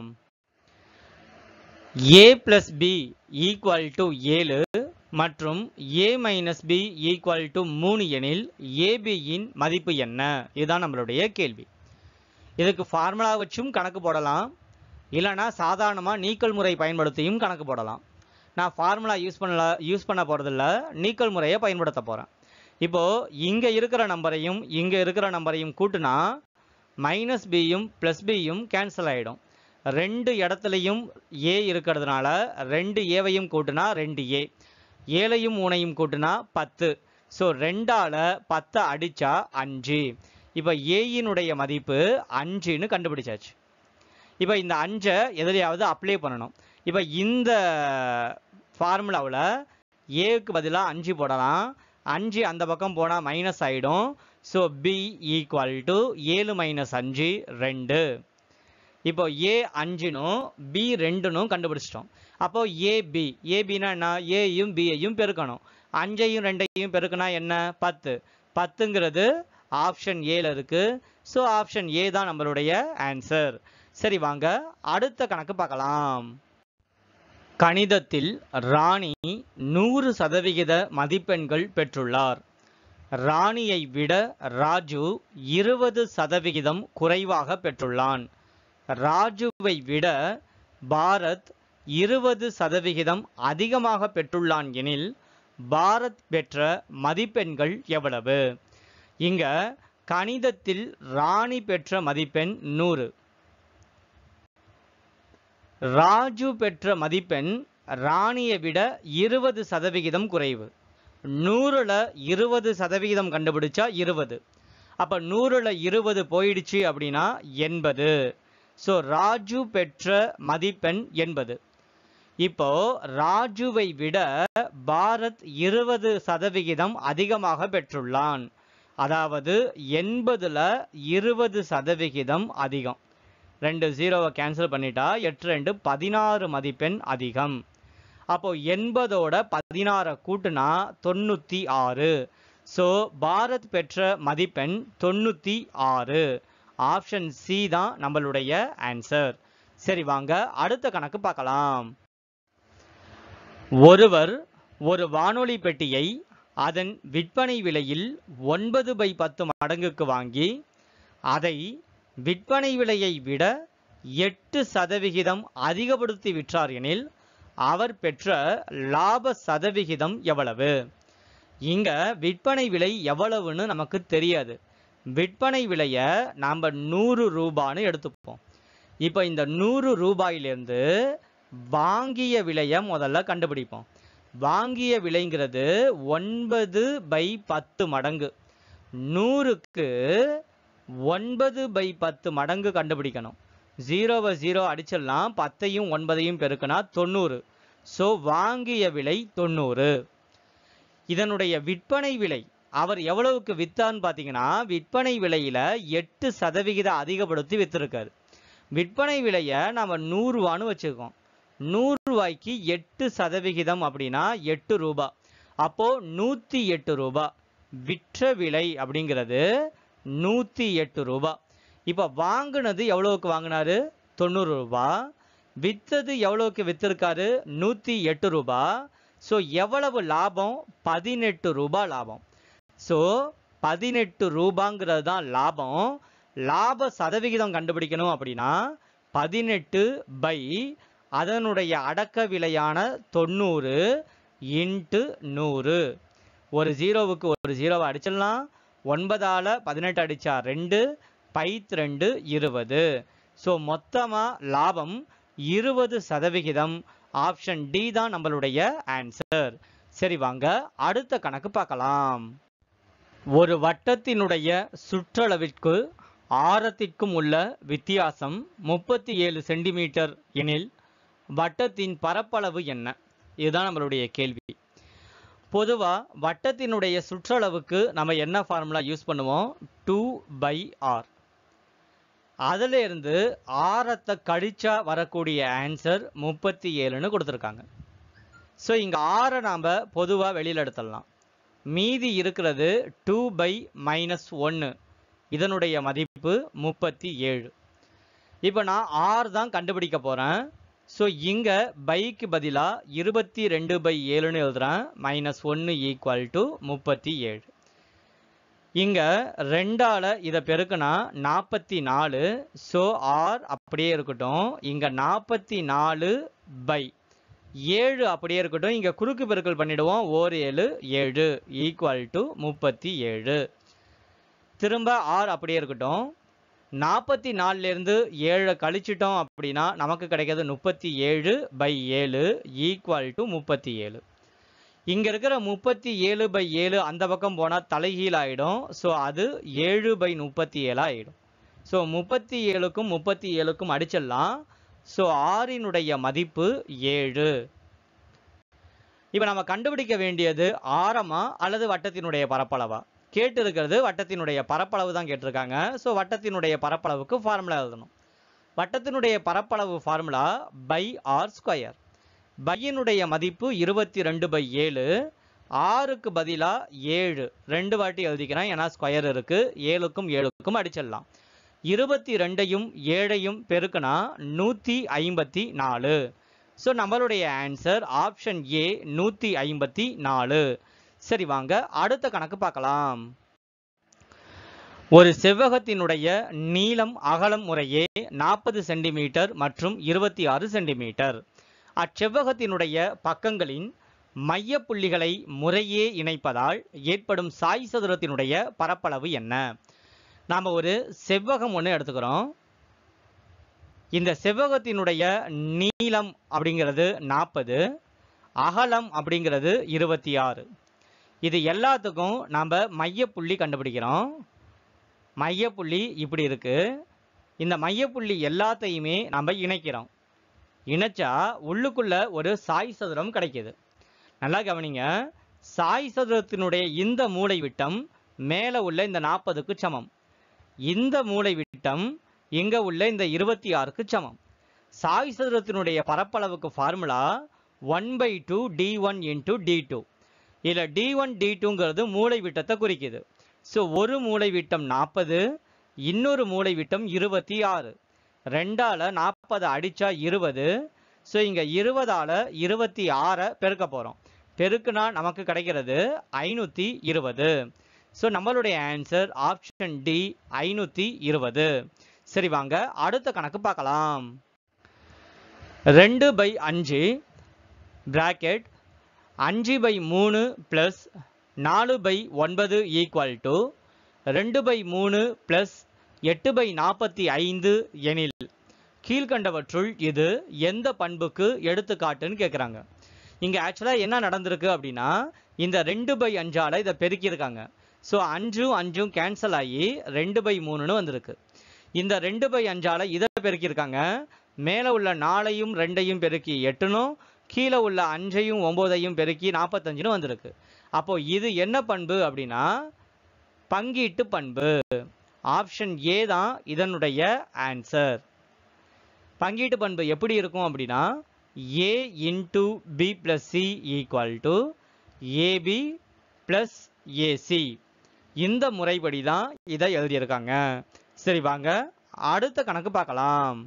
A plus B equal to ஏழு மற்றும் A minus B equal to மூணு எனில் ஏபியின் மதிப்பு என்ன இதுதான் நம்மளுடைய கேள்வி இதுக்கு ஃபார்முலா வச்சும் கணக்கு போடலாம் இல்லைனா சாதாரணமாக நீக்கல் முறை பயன்படுத்தியும் கணக்கு போடலாம் நான் ஃபார்முலா யூஸ் பண்ணல யூஸ் பண்ண போகிறதில்ல நீக்கல் முறையை பயன்படுத்த போகிறேன் இப்போது இங்கே இருக்கிற நம்பரையும் இங்கே இருக்கிற நம்பரையும் கூட்டினா மைனஸ் பியும் ப்ளஸ் பியும் கேன்சல் ஆகிடும் ரெண்டு இடத்துலையும் ஏ இருக்கிறதுனால ரெண்டு ஏவையும் கூட்டினா ரெண்டு ஏ ஏழையும் மூணையும் கூட்டினா பத்து ஸோ ரெண்டால் பத்தை அடித்தா அஞ்சு இப்போ ஏயினுடைய மதிப்பு அஞ்சுன்னு கண்டுபிடிச்சாச்சு இப்போ இந்த அஞ்சை எதுலையாவது அப்ளை பண்ணணும் இப்போ இந்த ஃபார்முலாவில் ஏக்கு பதிலாக அஞ்சு போடலாம் அஞ்சு அந்த பக்கம் போனால் மைனஸ் ஆகிடும் ஸோ பி ஈக்குவல் டு ஏழு மைனஸ் அஞ்சு ரெண்டு இப்போ ஏ அஞ்சுனும் பி ரெண்டுனும் கண்டுபிடிச்சிட்டோம் அப்போ ஏபி ஏபினா என்ன ஏயும் பியையும் பெருக்கணும் அஞ்சையும் ரெண்டையும் பெருக்கினா என்ன பத்து பத்துங்கிறது ஆப்ஷன் ஏல இருக்கு ஸோ ஆப்ஷன் ஏ தான் நம்மளுடைய ஆன்சர் சரி வாங்க அடுத்த கணக்கு பார்க்கலாம் கணிதத்தில் ராணி நூறு சதவிகித மதிப்பெண்கள் பெற்றுள்ளார் ராணியை விட ராஜு இருபது சதவிகிதம் குறைவாக பெற்றுள்ளான் ராஜுவை விட பாரத் இருபது சதவிகிதம் அதிகமாக பெற்றுள்ளான் எனில் பாரத் பெற்ற மதிப்பெண்கள் எவ்வளவு இங்க கணிதத்தில் ராணி பெற்ற மதிப்பெண் நூறு ராஜு பெற்ற மதிப்பெண் ராணியை விட இருபது சதவிகிதம் குறைவு நூறுல இருபது சதவிகிதம் கண்டுபிடிச்சா இருபது அப்ப நூறுல இருபது போயிடுச்சு அப்படின்னா எண்பது ஸோ ராஜு பெற்ற மதிப்பெண் எண்பது இப்போ ராஜுவை விட பாரத் இருபது சதவிகிதம் அதிகமாக பெற்றுள்ளான் அதாவது எண்பதுல இருபது சதவிகிதம் அதிகம் ரெண்டு ஜீரோவை கேன்சல் பண்ணிட்டா எட்டு ரெண்டு பதினாறு மதிப்பெண் அதிகம் அப்போ எண்பதோட பதினாறை கூட்டுனா தொண்ணூத்தி ஆறு ஸோ பாரத் பெற்ற மதிப்பெண் தொண்ணூத்தி ஆறு ஆப்ஷன் சி தான் நம்மளுடைய ஆன்சர் சரி வாங்க அடுத்த கணக்கு பார்க்கலாம் ஒருவர் ஒரு வானொலி பெட்டியை அதன் விற்பனை விலையில் ஒன்பது பை பத்து மடங்குக்கு வாங்கி அதை விற்பனை விலையை விட எட்டு சதவிகிதம் அதிகப்படுத்தி விற்றார் எனில் அவர் பெற்ற லாப சதவிகிதம் எவ்வளவு இங்க விற்பனை விலை எவ்வளவுன்னு நமக்கு தெரியாது விற்பனை விலையை நாம் நூறு ரூபான்னு எடுத்துப்போம் இப்போ இந்த நூறு ரூபாயிலிருந்து வாங்கிய விலையை முதல்ல கண்டுபிடிப்போம் வாங்கிய விலைங்கிறது ஒன்பது பை பத்து மடங்கு நூறுக்கு ஒன்பது பை பத்து மடங்கு கண்டுபிடிக்கணும் ஜீரோவை ஜீரோ அடிச்சிடலாம் பத்தையும் ஒன்பதையும் பெருக்கினா தொண்ணூறு ஸோ வாங்கிய விலை தொண்ணூறு இதனுடைய விற்பனை விலை அவர் எவ்வளவுக்கு வித்தான்னு பார்த்தீங்கன்னா விற்பனை விலையில எட்டு சதவிகித அதிகப்படுத்தி வித்திருக்காரு விற்பனை விலையை நம்ம நூறுரூவான்னு வச்சுருக்கோம் நூறு ரூபாய்க்கு எட்டு சதவிகிதம் அப்படின்னா எட்டு ரூபாய் அப்போ நூற்றி எட்டு ரூபாய் விற்ற விலை அப்படிங்கிறது நூற்றி எட்டு ரூபாய் இப்போ வாங்கினது எவ்வளவுக்கு வாங்கினாரு தொண்ணூறு ரூபாய் வித்தது எவ்வளவுக்கு வித்திருக்காரு நூற்றி எட்டு ரூபாய் ஸோ எவ்வளவு லாபம் பதினெட்டு ரூபாய் லாபம் ஸோ பதினெட்டு ரூபாங்கிறது தான் லாபம் லாப சதவிகிதம் கண்டுபிடிக்கணும் அப்படின்னா பதினெட்டு பை அதனுடைய அடக்க விலையான தொண்ணூறு இன்ட்டு நூறு ஒரு ஜீரோவுக்கு ஒரு ஜீரோவை அடிச்சிடலாம் ஒன்பதால் பதினெட்டு அடித்தா ரெண்டு பைத் ரெண்டு இருபது ஸோ மொத்தமாக லாபம் இருபது சதவிகிதம் ஆப்ஷன் டி தான் நம்மளுடைய ஆன்சர் சரி வாங்க அடுத்த கணக்கு பார்க்கலாம் ஒரு வட்டத்தினுடைய சுற்றளவிற்கு ஆரத்திற்கும் உள்ள வித்தியாசம் முப்பத்தி ஏழு சென்டிமீட்டர் எனில் வட்டத்தின் பரப்பளவு என்ன இதுதான் நம்மளுடைய கேள்வி பொதுவாக வட்டத்தினுடைய சுற்றளவுக்கு நம்ம என்ன ஃபார்முலா யூஸ் பண்ணுவோம் டூ பை ஆர் அதுல இருந்து ஆரத்தை கழிச்சா வரக்கூடிய ஆன்சர் முப்பத்தி ஏழுன்னு கொடுத்துருக்காங்க ஸோ இங்கே ஆறை நாம் பொதுவாக வெளியில் எடுத்துடலாம் மீதி இருக்கிறது டூ பை மைனஸ் ஒன்று இதனுடைய மதிப்பு முப்பத்தி ஏழு இப்போ நான் ஆர் தான் கண்டுபிடிக்க போகிறேன் ஸோ இங்கே பைக்கு பதிலாக இருபத்தி ரெண்டு பை ஏழுன்னு எழுதுறேன் மைனஸ் ஒன்று ஈக்குவல் டு முப்பத்தி ஏழு இங்கே ரெண்டால் இதை பெருக்குனா நாற்பத்தி நாலு ஸோ ஆர் அப்படியே இருக்கட்டும் இங்கே நாற்பத்தி நாலு பை ஏழு அப்படியே இருக்கட்டும் இங்கே குறுக்கு பெருக்கல் பண்ணிடுவோம் ஓர் ஏழு ஏழு ஈக்குவல் டு முப்பத்தி ஏழு திரும்ப ஆர் அப்படியே இருக்கட்டும் நாற்பத்தி நாலுலேருந்து ஏழை கழிச்சிட்டோம் அப்படின்னா நமக்கு கிடைக்கிறது முப்பத்தி ஏழு பை ஏழு ஈக்குவல் டு முப்பத்தி ஏழு இங்கே இருக்கிற முப்பத்தி ஏழு பை ஏழு அந்த பக்கம் போனால் தலைகீழ் ஆகிடும் ஸோ அது ஏழு பை முப்பத்தி ஏழாக ஆகிடும் ஸோ முப்பத்தி ஏழுக்கும் முப்பத்தி ஏழுக்கும் அடிச்சிடலாம் ஸோ ஆறினுடைய மதிப்பு ஏழு இப்போ நம்ம கண்டுபிடிக்க வேண்டியது ஆரமா அல்லது வட்டத்தினுடைய பரப்பளவா கேட்டு இருக்கிறது வட்டத்தினுடைய பரப்பளவு தான் கேட்டிருக்காங்க ஸோ வட்டத்தினுடைய பரப்பளவுக்கு ஃபார்முலா எழுதணும் வட்டத்தினுடைய பரப்பளவு ஃபார்முலா பை ஆர் ஸ்கொயர் பையனுடைய மதிப்பு இருபத்தி ரெண்டு பை ஏழு ஆறுக்கு பதிலாக ஏழு ரெண்டு வாட்டி எழுதிக்கிறேன் ஏன்னா ஸ்கொயர் இருக்கு ஏழுக்கும் ஏழுக்கும் அடிச்சிடலாம் இருபத்தி ரெண்டையும் ஏழையும் பெருக்குனா நூற்றி ஐம்பத்தி நாலு ஸோ நம்மளுடைய ஆன்சர் ஆப்ஷன் ஏ நூற்றி ஐம்பத்தி நாலு சரி வாங்க அடுத்த கணக்கு பார்க்கலாம் ஒரு செவ்வகத்தினுடைய நீளம் அகலம் முறையே நாற்பது சென்டிமீட்டர் மற்றும் இருபத்தி ஆறு சென்டிமீட்டர் அச்செவ்வகத்தினுடைய பக்கங்களின் மைய புள்ளிகளை முறையே இணைப்பதால் ஏற்படும் சாய் சதுரத்தினுடைய பரப்பளவு என்ன நாம் ஒரு செவ்வகம் ஒன்று எடுத்துக்கிறோம் இந்த செவ்வகத்தினுடைய நீளம் அப்படிங்கிறது நாற்பது அகலம் அப்படிங்கிறது இருபத்தி ஆறு இது எல்லாத்துக்கும் நாம் மையப்புள்ளி கண்டுபிடிக்கிறோம் மையப்புள்ளி இப்படி இருக்கு இந்த மையப்புள்ளி எல்லாத்தையுமே நம்ம இணைக்கிறோம் இணைச்சா உள்ளுக்குள்ள ஒரு சாய் சதுரம் கிடைக்குது நல்லா கவனிங்க சாய் சதுரத்தினுடைய இந்த மூலை விட்டம் மேலே உள்ள இந்த நாற்பதுக்கு சமம் இந்த மூலை விட்டம் இங்க உள்ள இந்த இருபத்தி ஆறுக்கு சமம் சாய் சதுரத்தினுடைய பரப்பளவுக்கு formula one by two D one into D two இதில் டி ஒன் டி டூங்கிறது மூளை விட்டத்தை குறிக்குது ஸோ ஒரு மூளை விட்டம் நாற்பது இன்னொரு மூளை விட்டம் இருபத்தி ஆறு ரெண்டால நாற்பதை அடிச்சா இருபது ஸோ இங்கே இருபதால இருபத்தி ஆறை பெருக்க போகிறோம் பெருக்குனா நமக்கு கிடைக்கிறது ஐநூற்றி இருபது ஸோ நம்மளுடைய ஆன்சர் ஆப்ஷன் டி ஐநூற்றி இருபது சரி வாங்க அடுத்த கணக்கு பார்க்கலாம் ரெண்டு பை அஞ்சு பிராக்கெட் அஞ்சு பை மூணு ப்ளஸ் நாலு பை ஒன்பது ஈக்குவல் டு ரெண்டு பை மூணு ப்ளஸ் எட்டு பை நாற்பத்தி ஐந்து எனில் கீழ்கண்டவற்றுள் இது எந்த பண்புக்கு எடுத்துக்காட்டுன்னு கேட்குறாங்க இங்கே ஆக்சுவலாக என்ன நடந்திருக்கு அப்படின்னா இந்த ரெண்டு பை அஞ்சால் இதை பெருக்கியிருக்காங்க ஸோ அஞ்சும் அஞ்சும் கேன்சல் ஆகி ரெண்டு பை மூணுன்னு வந்திருக்கு இந்த ரெண்டு பை அஞ்சால் இதை பெருக்கியிருக்காங்க மேலே உள்ள நாலையும் ரெண்டையும் பெருக்கி எட்டுனும் கீழே உள்ள அஞ்சையும் ஒம்போதையும் பெருக்கி நாற்பத்தஞ்சுன்னு வந்திருக்கு அப்போ இது என்ன பண்பு அப்படின்னா பங்கீட்டு பண்பு ஆப்ஷன் ஏ தான் இதனுடைய ஆன்சர் பங்கீட்டு பண்பு எப்படி இருக்கும் அப்படின்னா A into B plus C equal to AB plus AC இந்த முறைப்படி தான் இதை எழுதியிருக்காங்க சரி வாங்க அடுத்த கணக்கு பார்க்கலாம்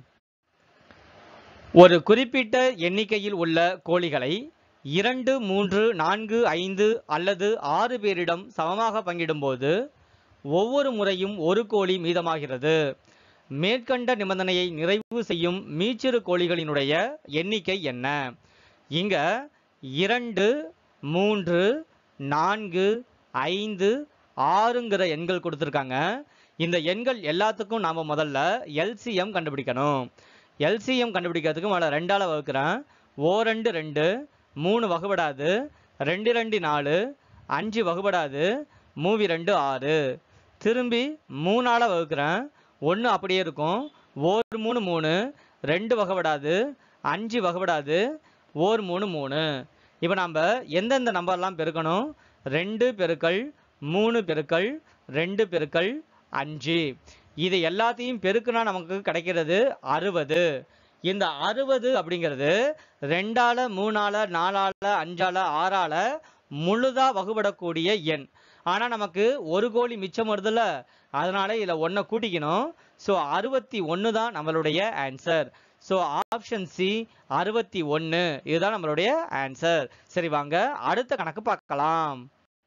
ஒரு குறிப்பிட்ட எண்ணிக்கையில் உள்ள கோழிகளை இரண்டு மூன்று நான்கு ஐந்து அல்லது ஆறு பேரிடம் சமமாக பங்கிடும்போது ஒவ்வொரு முறையும் ஒரு கோழி மீதமாகிறது மேற்கண்ட நிபந்தனையை நிறைவு செய்யும் மீச்சிறு கோழிகளினுடைய எண்ணிக்கை என்ன இங்க இரண்டு மூன்று நான்கு ஐந்து ஆறுங்கிற எண்கள் கொடுத்துருக்காங்க இந்த எண்கள் எல்லாத்துக்கும் நாம் முதல்ல எல்சிஎம் கண்டுபிடிக்கணும் எல்சிஎம் கண்டுபிடிக்கிறதுக்கு முதல்ல ரெண்டால வகுக்கிறேன் ஓ ரெண்டு ரெண்டு மூணு வகுபடாது ரெண்டு ரெண்டு நாலு அஞ்சு வகுபடாது மூவி ரெண்டு ஆறு திரும்பி மூணால வகுக்கிறேன் ஒன்று அப்படியே இருக்கும் ஓர் மூணு மூணு ரெண்டு வகுபடாது அஞ்சு வகுபடாது ஓர் மூணு மூணு இப்போ நம்ம எந்தெந்த நம்பர்லாம் பெருக்கணும் ரெண்டு பெருக்கல் மூணு பெருக்கல் ரெண்டு பெருக்கல் அஞ்சு இது எல்லாத்தையும் பெருக்குனா நமக்கு கிடைக்கிறது அறுபது இந்த அறுபது அப்படிங்கிறது ரெண்டால மூணால நாலால அஞ்சால ஆறால முழுதா வகுபடக்கூடிய எண் ஆனா நமக்கு ஒரு கோழி மிச்சம் வருதுல்ல அதனால இதுல ஒன்றை கூட்டிக்கணும் ஸோ அறுபத்தி ஒன்று தான் நம்மளுடைய ஆன்சர் ஸோ ஆப்ஷன் சி அறுபத்தி ஒன்று இதுதான் நம்மளுடைய ஆன்சர் சரி வாங்க அடுத்த கணக்கு பார்க்கலாம்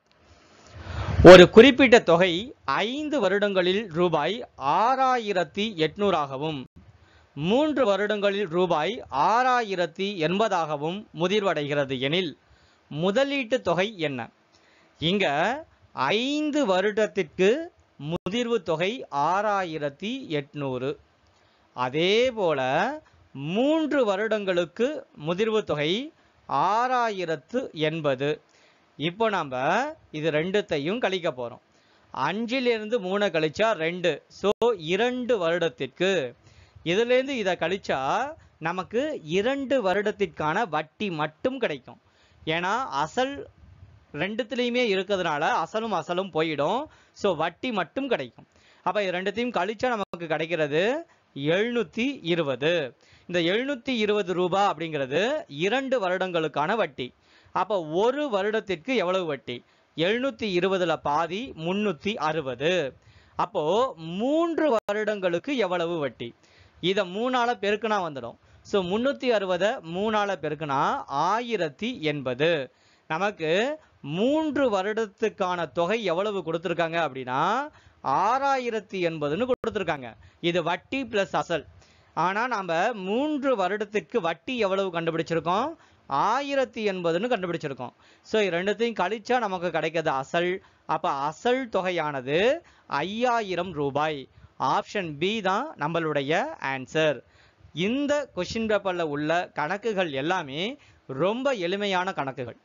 ஒரு குறிப்பிட்ட தொகை ஐந்து வருடங்களில் ரூபாய் ஆறாயிரத்தி எட்நூறாகவும் மூன்று வருடங்களில் ரூபாய் ஆறாயிரத்தி எண்பதாகவும் முதிர்வடைகிறது எனில் முதலீட்டு தொகை என்ன இங்க ஐந்து வருடத்திற்கு முதிர்வு தொகை ஆறாயிரத்தி எட்நூறு அதே போல மூன்று வருடங்களுக்கு முதிர்வு தொகை ஆறாயிரத்து எண்பது இப்போ நாம் இது ரெண்டுத்தையும் கழிக்க போகிறோம் அஞ்சிலிருந்து மூணை கழிச்சா ரெண்டு ஸோ இரண்டு வருடத்திற்கு இதுலேருந்து இதை கழிச்சா நமக்கு இரண்டு வருடத்திற்கான வட்டி மட்டும் கிடைக்கும் ஏன்னா அசல் ரெண்டுத்துலேயுமே இருக்கிறதுனால அசலும் அசலும் போயிடும் ஸோ வட்டி மட்டும் கிடைக்கும் அப்போ இது ரெண்டுத்தையும் கழிச்சா நமக்கு கிடைக்கிறது எழுநூற்றி இருபது இந்த எழுநூற்றி இருபது ரூபாய் அப்படிங்கிறது இரண்டு வருடங்களுக்கான வட்டி அப்போ ஒரு வருடத்திற்கு எவ்வளவு வட்டி எழுநூற்றி இருபதுல பாதி முந்நூற்றி அறுபது அப்போ மூன்று வருடங்களுக்கு எவ்வளவு வட்டி இதை மூணால பெருக்குனா வந்துடும் ஸோ முந்நூற்றி அறுபதை மூணால பெருக்குனா ஆயிரத்தி எண்பது நமக்கு மூன்று வருடத்துக்கான தொகை எவ்வளவு கொடுத்துருக்காங்க அப்படின்னா ஆறாயிரத்தி எண்பதுன்னு கொடுத்துருக்காங்க இது வட்டி பிளஸ் அசல் ஆனால் நாம் மூன்று வருடத்திற்கு வட்டி எவ்வளவு கண்டுபிடிச்சிருக்கோம் ஆயிரத்தி எண்பதுன்னு கண்டுபிடிச்சிருக்கோம் ஸோ ரெண்டுத்தையும் கழிச்சா நமக்கு கிடைக்கிறது அசல் அப்போ அசல் தொகையானது ஐயாயிரம் ரூபாய் ஆப்ஷன் பி தான் நம்மளுடைய ஆன்சர் இந்த கொஷின் பேப்பரில் உள்ள கணக்குகள் எல்லாமே ரொம்ப எளிமையான கணக்குகள்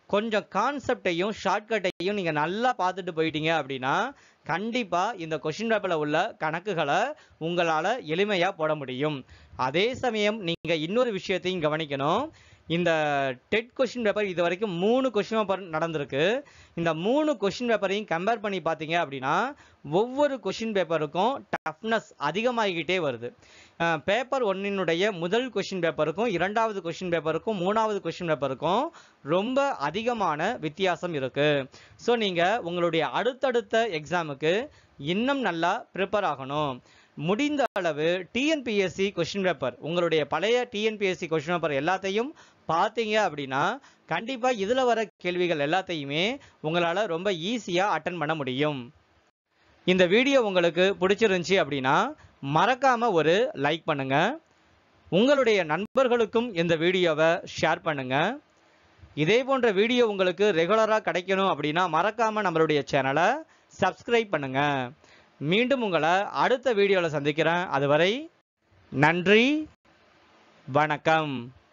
கொஞ்சம் கான்செப்டையும் ஷார்ட்கட்டையும் நீங்கள் நல்லா பார்த்துட்டு போயிட்டீங்க அப்படின்னா கண்டிப்பாக இந்த கொஷின் பேப்பரில் உள்ள கணக்குகளை உங்களால் எளிமையாக போட முடியும் அதே சமயம் நீங்கள் இன்னொரு விஷயத்தையும் கவனிக்கணும் இந்த டெட் கொஷின் பேப்பர் இது வரைக்கும் மூணு கொஷின் பேப்பர் நடந்திருக்கு இந்த மூணு கொஷின் பேப்பரையும் கம்பேர் பண்ணி பார்த்தீங்க அப்படின்னா ஒவ்வொரு கொஷின் பேப்பருக்கும் டஃப்னஸ் அதிகமாகிக்கிட்டே வருது பேப்பர் ஒன்னினுடைய முதல் கொஷின் பேப்பருக்கும் இரண்டாவது கொஷின் பேப்பருக்கும் மூணாவது கொஷின் பேப்பருக்கும் ரொம்ப அதிகமான வித்தியாசம் இருக்கு ஸோ நீங்கள் உங்களுடைய அடுத்தடுத்த எக்ஸாமுக்கு இன்னும் நல்லா ப்ரிப்பேர் ஆகணும் முடிந்த அளவு டிஎன்பிஎஸ்சி கொஷின் பேப்பர் உங்களுடைய பழைய டிஎன்பிஎஸ்சி கொஷின் பேப்பர் எல்லாத்தையும் பார்த்தீங்க அப்படின்னா கண்டிப்பாக இதில் வர கேள்விகள் எல்லாத்தையுமே உங்களால் ரொம்ப ஈஸியாக அட்டன் பண்ண முடியும் இந்த வீடியோ உங்களுக்கு பிடிச்சிருந்துச்சி அப்படின்னா மறக்காம ஒரு லைக் பண்ணுங்க உங்களுடைய நண்பர்களுக்கும் இந்த வீடியோவை ஷேர் பண்ணுங்க இதே போன்ற வீடியோ உங்களுக்கு ரெகுலராக கிடைக்கணும் அப்படின்னா மறக்காம நம்மளுடைய சேனலை சப்ஸ்கிரைப் பண்ணுங்க மீண்டும் உங்களை அடுத்த வீடியோவில் சந்திக்கிறேன் அதுவரை நன்றி வணக்கம்